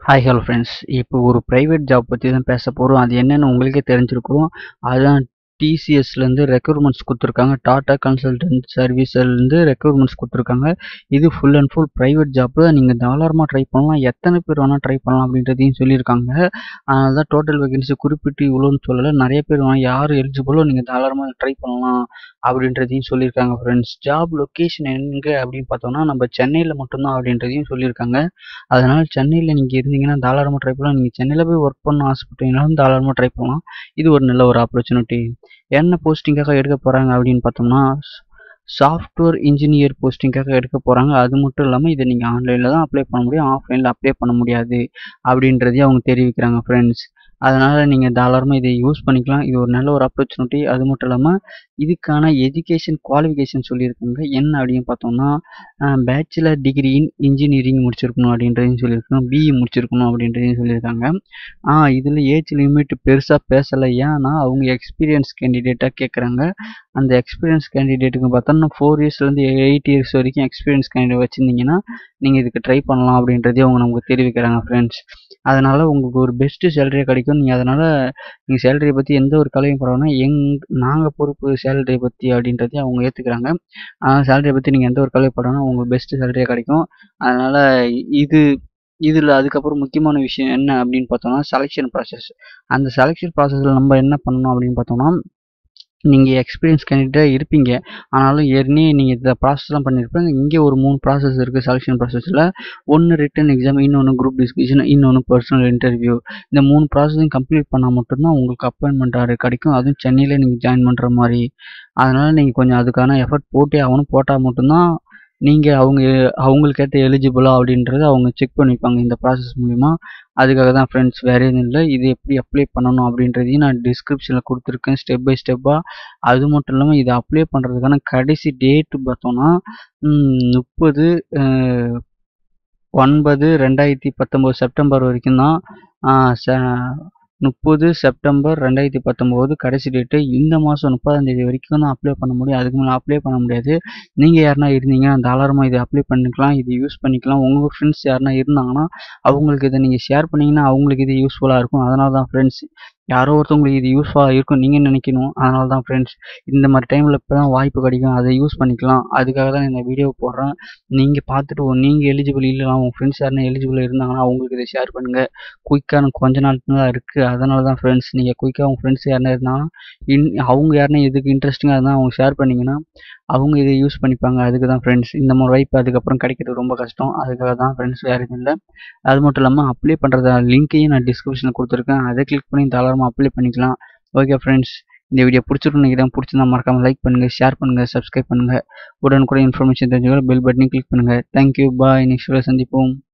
hi hello friends இப்போ ஒரு private job பற்றி தான் பேச போகிறோம் அது என்னென்னு உங்களுக்கே தெரிஞ்சிருக்கும் அதுதான் டிசிஎஸ்லேருந்து ரெக்ரூட்மெண்ட்ஸ் கொடுத்துருக்காங்க டாடா கன்சல்டன்ட் சர்வீஸ்லேருந்து ரெக்ரூட்மெண்ட்ஸ் கொடுத்துருக்காங்க இது full and full private job நீங்கள் தாராளமாக ட்ரை பண்ணலாம் எத்தனை பேர் வேணால் ட்ரை பண்ணலாம் அப்படின்றதையும் சொல்லியிருக்காங்க அதனால தான் டோட்டல் வேகன்சி குறிப்பிட்டு இவ்வளோன்னு சொல்லலை நிறைய பேர் வேணால் யார் எலிஜிபிளோ நீங்கள் தாராளமாக ட்ரை பண்ணலாம் அப்படின்றதையும் சொல்லியிருக்காங்க ஃப்ரெண்ட்ஸ் ஜாப் லொக்கேஷன் எங்கே அப்படின்னு பார்த்தோம்னா நம்ம சென்னையில் மட்டும்தான் அப்படின்றதையும் சொல்லியிருக்காங்க அதனால் சென்னையில் நீங்கள் இருந்தீங்கன்னா தாராளமாக ட்ரை பண்ணலாம் நீங்கள் சென்னையில் போய் ஒர்க் பண்ண ஆசைப்பட்டீங்கனாலும் தாராளமாக ட்ரை பண்ணலாம் இது ஒரு நல்ல ஒரு ஆப்பர்ச்சுனிட்டி என்ன போஸ்டிங்காக எடுக்க போகிறாங்க அப்படின்னு பார்த்தோம்னா சாஃப்ட்வேர் இன்ஜினியர் போஸ்டிங்காக எடுக்க போகிறாங்க அது மட்டும் இல்லாமல் இதை நீங்கள் ஆன்லைனில் தான் அப்ளை பண்ண முடியும் ஆஃப்லைனில் அப்ளை பண்ண முடியாது அப்படின்றதையும் அவங்க தெரிவிக்கிறாங்க ஃப்ரெண்ட்ஸ் அதனால் நீங்கள் தாராளமாக இதை யூஸ் பண்ணிக்கலாம் இது ஒரு நல்ல ஒரு ஆப்பர்ச்சுனிட்டி அது மட்டும் இல்லாமல் இதுக்கான எஜுகேஷன் குவாலிஃபிகேஷன் சொல்லியிருக்காங்க என்ன அப்படின்னு பார்த்தோம்னா பேச்சுலர் டிகிரி இன் இன்ஜினியரிங் முடிச்சிருக்கணும் அப்படின்றதையும் சொல்லியிருக்காங்க பிஇ முடிச்சிருக்கணும் அப்படின்றதையும் சொல்லியிருக்காங்க இதில் ஏஜ் லிமிட் பெருசாக பேசலை ஏன்னா அவங்க எக்ஸ்பீரியன்ஸ் கேண்டிடேட்டாக கேட்குறாங்க அந்த எக்ஸ்பீரியன்ஸ் கேண்டிடேட்டுக்கு பார்த்தோம்னா ஃபோர் இயர்ஸ்லேருந்து எயிட் இயர்ஸ் வரைக்கும் எக்ஸ்பீரியன்ஸ் கேண்டிடேட் வச்சுருந்தீங்கன்னா நீங்கள் இதுக்கு ட்ரை பண்ணலாம் அப்படின்றதையும் அவங்க நமக்கு தெரிவிக்கிறாங்க ஃப்ரெண்ட்ஸ் அதனால் உங்களுக்கு ஒரு பெஸ்ட்டு சேலரியாக கிடைக்கும் நீங்கள் அதனால் நீங்கள் சேலரியை பற்றி எந்த ஒரு கலையும் பரவாயில்ல எங் நாங்கள் பொறுப்பு சேலரியை பற்றி அப்படின்றதையும் அவங்க ஏற்றுக்கிறாங்க அதனால் சேலரியை பற்றி நீங்கள் எந்த ஒரு கவலைப்படணும் உங்களுக்கு பெஸ்ட்டு சேலரியாக கிடைக்கும் அதனால் இது இதில் அதுக்கப்புறம் முக்கியமான விஷயம் என்ன அப்படின்னு பார்த்தோம்னா செலெக்ஷன் ப்ராசஸ் அந்த செலெக்ஷன் ப்ராசஸில் நம்ம என்ன பண்ணணும் அப்படின்னு பார்த்தோம்னா நீங்கள் எக்ஸ்பீரியன்ஸ் கேண்டிடேட்டாக இருப்பீங்க ஆனாலும் ஏற்கனவே நீங்கள் இந்த ப்ராசஸ்லாம் பண்ணியிருப்பீங்க இங்கே ஒரு மூணு ப்ராசஸ் இருக்குது செலெக்ஷன் ப்ராசஸில் ஒன்று ரிட்டன் எக்ஸாம் இன்னொன்று குரூப் டிஸ்கஷன் இன்னொன்று பர்சனல் இன்டர்வியூ இந்த மூணு ப்ராசஸையும் கம்ப்ளீட் பண்ணால் மட்டும்தான் உங்களுக்கு அப்பாயின்மெண்ட் ஆர்டர் கிடைக்கும் அதுவும் சென்னையில் நீங்கள் ஜாயின் பண்ணுற மாதிரி அதனால் நீங்கள் கொஞ்சம் அதுக்கான எஃபர்ட் போட்டே ஆகணும் போட்டால் மட்டும்தான் நீங்கள் அவங்க அவங்களுக்கு ஏற்ற எலிஜிபிளா அப்படின்றத அவங்க செக் பண்ணிப்பாங்க இந்த ப்ராசஸ் மூலிமா அதுக்காக தான் ஃப்ரெண்ட்ஸ் வேறு எதுவும் இல்லை இது எப்படி அப்ளை பண்ணணும் அப்படின்றதையும் நான் டிஸ்கிரிப்ஷனில் கொடுத்துருக்கேன் ஸ்டெப் பை ஸ்டெப்பாக அது மட்டும் இல்லாமல் இதை அப்ளை பண்ணுறதுக்கான கடைசி டேட்டு பார்த்தோன்னா முப்பது ஒன்பது ரெண்டாயிரத்தி பத்தொம்போது செப்டம்பர் வரைக்கும் தான் முப்பது செப்டம்பர் ரெண்டாயிரத்தி பத்தொம்போது கடைசி டேட்டு இந்த மாதம் முப்பதாந்தேதி வரைக்கும் தான் அப்ளை பண்ண முடியும் அதுக்கு மேலே அப்ளை பண்ண முடியாது நீங்கள் யாருனா இருந்தீங்கன்னா தாராளமாக இதை அப்ளை பண்ணிக்கலாம் இது யூஸ் பண்ணிக்கலாம் உங்கள் ஃப்ரெண்ட்ஸ் யாருனா இருந்தாங்கன்னா அவங்களுக்கு இதை நீங்கள் ஷேர் பண்ணிங்கன்னா அவங்களுக்கு இது யூஸ்ஃபுல்லாக இருக்கும் அதனால தான் ஃப்ரெண்ட்ஸ் யாரோ ஒருத்தவங்களுக்கு இது யூஸ்ஃபுல்லாக இருக்கும் நீங்கள் நினைக்கணும் அதனால தான் ஃப்ரெண்ட்ஸ் இந்த மாதிரி டைமில் இப்போ தான் வாய்ப்பு கிடைக்கும் அதை யூஸ் பண்ணிக்கலாம் அதுக்காக தான் இந்த வீடியோ போடுறேன் நீங்கள் பார்த்துட்டு நீங்கள் எலிஜிபிள் இல்லைனா உங்கள் ஃப்ரெண்ட்ஸ் யாருனா எலிஜிபிள் இருந்தாங்கன்னா அவங்களுக்கு இதை ஷேர் பண்ணுங்கள் குயிக்கான கொஞ்ச நாள் தான் இருக்குது அதனால தான் ஃப்ரெண்ட்ஸ் நீங்கள் குயிக்காக உங்கள் ஃப்ரெண்ட்ஸ் யாருனா இருந்தாங்கன்னா இன் அவங்க யாருனா இதுக்கு இன்ட்ரெஸ்டிங்காக இருந்தால் அவங்க ஷேர் பண்ணிங்கன்னா அவங்க இதை யூஸ் பண்ணிப்பாங்க அதுக்கு தான் ஃப்ரெண்ட்ஸ் இந்த மாதிரி வாய்ப்பு அதுக்கப்புறம் கிடைக்கிறது ரொம்ப கஷ்டம் அதுக்காக தான் ஃப்ரெண்ட்ஸ் வேறு எதுவும் இல்லை அது மட்டும் இல்லாமல் அப்ளை பண்ணுறத லிங்க்கையும் நான் டிஸ்கிரிப்ஷனில் கொடுத்துருக்கேன் அதை கிளிக் பண்ணி தாராளமாக அப்ளை பண்ணிக்கலாம் ஓகே ஃப்ரெண்ட்ஸ் இந்த வீடியோ பிடிச்சிருக்கும் நீங்கள் தான் பிடிச்சிருந்தா மறக்காமல் லைக் பண்ணுங்கள் ஷேர் பண்ணுங்கள் சப்ஸ்கிரைப் பண்ணுங்கள் உடனுக்குடன் இன்ஃபர்மேஷன் தெரிஞ்சுக்க பெல் பட்டனையும் கிளிக் பண்ணுங்கள் தேங்க்யூ பாய் நெக்ஸ்ட் வீடியோ சந்திப்போம்